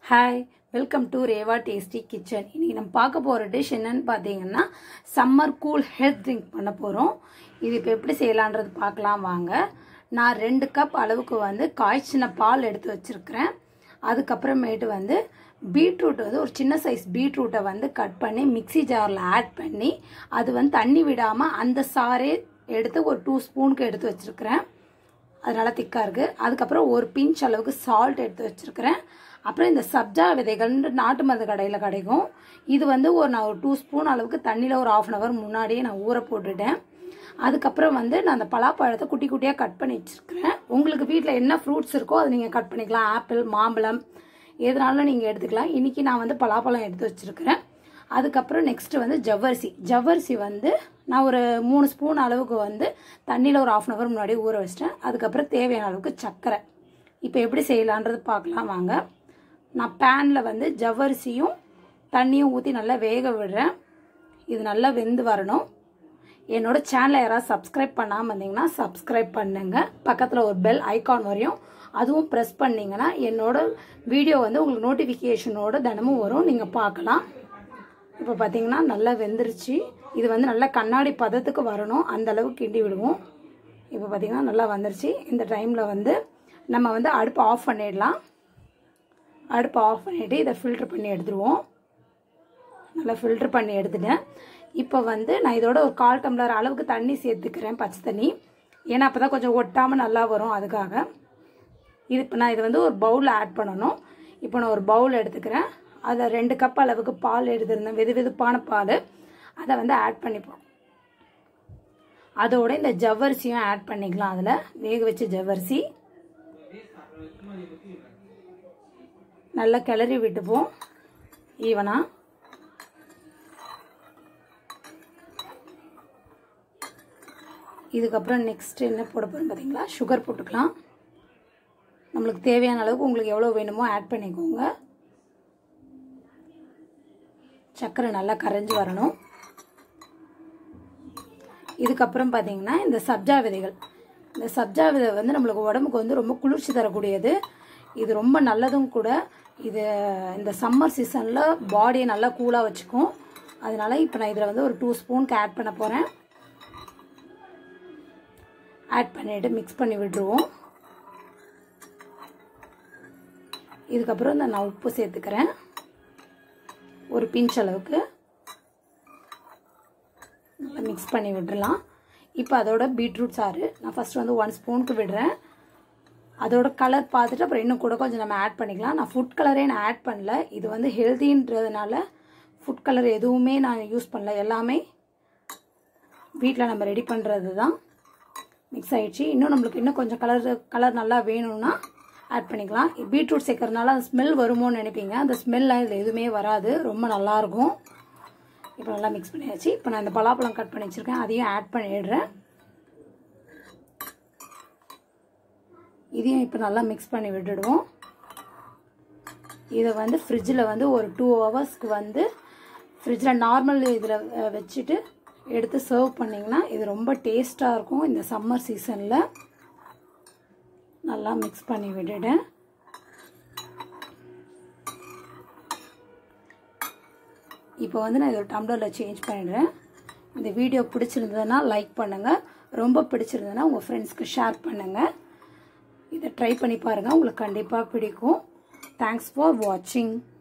hi welcome to Reva tasty kitchen இன்னைக்கு நம்ம பார்க்க போகிற டிஷ் என்னன்னு பார்த்தீங்கன்னா சம்மர் கூல் ஹெல்த் ட்ரிங்க் பண்ண போகிறோம் இது இப்போ எப்படி செய்யலான்றது பார்க்கலாம் வாங்க நான் ரெண்டு கப் அளவுக்கு வந்து காய்ச்சின பால் எடுத்து வச்சுருக்கிறேன் அதுக்கப்புறமேட்டு வந்து பீட்ரூட் வந்து ஒரு சின்ன சைஸ் பீட்ரூட்டை வந்து கட் பண்ணி மிக்ஸி ஜாரில் ஆட் பண்ணி அது வந்து தண்ணி விடாமல் அந்த சாரே எடுத்து ஒரு டூ ஸ்பூனுக்கு எடுத்து வச்சுருக்கிறேன் அது நல்லா திக்காக இருக்குது அதுக்கப்புறம் ஒரு பிஞ்ச் அளவுக்கு சால்ட் எடுத்து வச்சுருக்கிறேன் அப்புறம் இந்த சப்ஜா விதைகள்ன்ற நாட்டு மருந்து கடையில் கிடைக்கும் இது வந்து ஒரு நான் ஒரு டூ ஸ்பூன் அளவுக்கு தண்ணியில் ஒரு ஆஃப் அன் ஹவர் முன்னாடியே நான் ஊற போட்டுட்டேன் அதுக்கப்புறம் வந்து நான் அந்த பலாப்பழத்தை குட்டி குட்டியாக கட் பண்ணி வச்சுருக்கிறேன் உங்களுக்கு வீட்டில் என்ன ஃப்ரூட்ஸ் இருக்கோ அதை நீங்கள் கட் பண்ணிக்கலாம் ஆப்பிள் மாம்பழம் எதுனாலும் நீங்கள் எடுத்துக்கலாம் இன்றைக்கி நான் வந்து பலாப்பழம் எடுத்து வச்சுருக்கிறேன் அதுக்கப்புறம் நெக்ஸ்ட்டு வந்து ஜவ்வரிசி ஜவ்வரிசி வந்து நான் ஒரு மூணு ஸ்பூன் அளவுக்கு வந்து தண்ணியில் ஒரு ஆஃப் அன் ஹவர் முன்னாடி ஊற வச்சிட்டேன் அதுக்கப்புறம் தேவையான அளவுக்கு சர்க்கரை இப்போ எப்படி செய்யலான்றது பார்க்கலாம் வாங்க நான் பேனில் வந்து ஜவ்வரிசியும் தண்ணியும் ஊற்றி நல்லா வேக விடுறேன் இது நல்லா வெந்து வரணும் என்னோட சேனலை யாராவது சப்ஸ்கிரைப் பண்ணாமல் இருந்தீங்கன்னா சப்ஸ்கிரைப் பண்ணுங்க பக்கத்தில் ஒரு பெல் ஐகான் வரையும் அதுவும் ப்ரெஸ் பண்ணிங்கன்னா என்னோட வீடியோ வந்து உங்களுக்கு நோட்டிஃபிகேஷனோட தினமும் வரும் நீங்கள் பார்க்கலாம் இப்போ பார்த்தீங்கன்னா நல்லா வெந்துருச்சு இது வந்து நல்லா கண்ணாடி பதத்துக்கு வரணும் அந்த அளவுக்கு கிண்டி விடுவோம் இப்போ பார்த்தீங்கன்னா நல்லா வந்துருச்சு இந்த டைமில் வந்து நம்ம வந்து அடுப்பு ஆஃப் பண்ணிடலாம் அடுப்பு ஆஃப் பண்ணிவிட்டு இதை ஃபில்ட்ரு பண்ணி எடுத்துருவோம் நல்லா ஃபில்ட்ரு பண்ணி எடுத்துட்டேன் இப்போ வந்து நான் இதோட ஒரு கால் டம்ளர் அளவுக்கு தண்ணி சேர்த்துக்கிறேன் பச்சை தண்ணி ஏன்னா அப்போ தான் கொஞ்சம் ஒட்டாமல் நல்லா வரும் அதுக்காக இது இப்போ நான் இது வந்து ஒரு பவுலில் ஆட் பண்ணணும் இப்போ நான் ஒரு பவுல் எடுத்துக்கிறேன் அதில் ரெண்டு கப் அளவுக்கு பால் எடுத்துருந்தேன் வெது வெதுப்பான பால் அதை வந்து ஆட் பண்ணிப்போம் அதோட இந்த ஜவ்வரிசியும் ஆட் பண்ணிக்கலாம் அதில் வேக வச்ச ஜவ்வரிசி நல்லா கிளறி விட்டுப்போம் ஈவனா இதுக்கப்புறம் நெக்ஸ்ட் என்ன போட போகிறோம் பார்த்தீங்களா சுகர் போட்டுக்கலாம் நம்மளுக்கு தேவையான அளவுக்கு உங்களுக்கு எவ்வளோ வேணுமோ ஆட் பண்ணிக்கோங்க சர்க்கரை நல்லா கரைஞ்சி வரணும் இதுக்கப்புறம் பார்த்தீங்கன்னா இந்த சப்ஜா விதைகள் இந்த சப்ஜா விதை வந்து நம்மளுக்கு உடம்புக்கு வந்து ரொம்ப குளிர்ச்சி தரக்கூடியது இது ரொம்ப நல்லதும் கூட இது இந்த சம்மர் சீசனில் பாடியை நல்லா கூலாக வச்சுக்கும் அதனால இப்போ நான் இதில் வந்து ஒரு டூ ஸ்பூனுக்கு ஆட் பண்ண போகிறேன் ஆட் பண்ணிவிட்டு மிக்ஸ் பண்ணி விட்டுருவோம் இதுக்கப்புறம் இந்த நான் உப்பு சேர்த்துக்கிறேன் ஒரு பிஞ்ச் அளவுக்கு நல்லா மிக்ஸ் பண்ணி விட்டுடலாம் இப்போ அதோட பீட்ரூட் சாறு நான் ஃபஸ்ட் வந்து ஒன் ஸ்பூனுக்கு விடுறேன் அதோட கலர் பார்த்துட்டு அப்புறம் இன்னும் கூட கொஞ்சம் நம்ம ஆட் பண்ணிக்கலாம் நான் ஃபுட் கலரே நான் ஆட் பண்ணல இது வந்து ஹெல்த்தின்றதுனால ஃபுட் கலர் எதுவுமே நான் யூஸ் பண்ணல எல்லாமே வீட்டில் நம்ம ரெடி பண்ணுறது தான் மிக்ஸ் ஆகிடுச்சு இன்னும் நம்மளுக்கு இன்னும் கொஞ்சம் கலர் கலர் நல்லா வேணும்னா ஆட் பண்ணிக்கலாம் பீட்ரூட் சேர்க்கறதுனால அந்த ஸ்மெல் வருமோன்னு நினைப்பீங்க அந்த ஸ்மெல்லாம் இதில் எதுவுமே வராது ரொம்ப நல்லாயிருக்கும் இப்போ நல்லா மிக்ஸ் பண்ணியாச்சு இப்போ நான் இந்த பலாப்பழம் கட் பண்ணி வச்சுருக்கேன் அதையும் ஆட் பண்ணிடுறேன் இதையும் இப்போ நல்லா மிக்ஸ் பண்ணி விட்டுடுவோம் இதை வந்து ஃப்ரிட்ஜில் வந்து ஒரு டூ ஹவர்ஸ்க்கு வந்து ஃப்ரிட்ஜில் நார்மல் இதில் வச்சுட்டு எடுத்து சர்வ் பண்ணிங்கன்னா இது ரொம்ப டேஸ்ட்டாக இருக்கும் இந்த சம்மர் சீசனில் நல்லா மிக்ஸ் பண்ணி விட்டுட்டேன் இப்போ வந்து நான் இதோட டம்ளரில் சேஞ்ச் பண்ணிடுறேன் இந்த வீடியோ பிடிச்சிருந்ததுன்னா லைக் பண்ணுங்கள் ரொம்ப பிடிச்சிருந்ததுன்னா உங்கள் ஃப்ரெண்ட்ஸ்க்கு ஷேர் பண்ணுங்கள் இதை ட்ரை பண்ணி பாருங்கள் உங்களுக்கு கண்டிப்பாக பிடிக்கும் தேங்க்ஸ் ஃபார் வாட்சிங்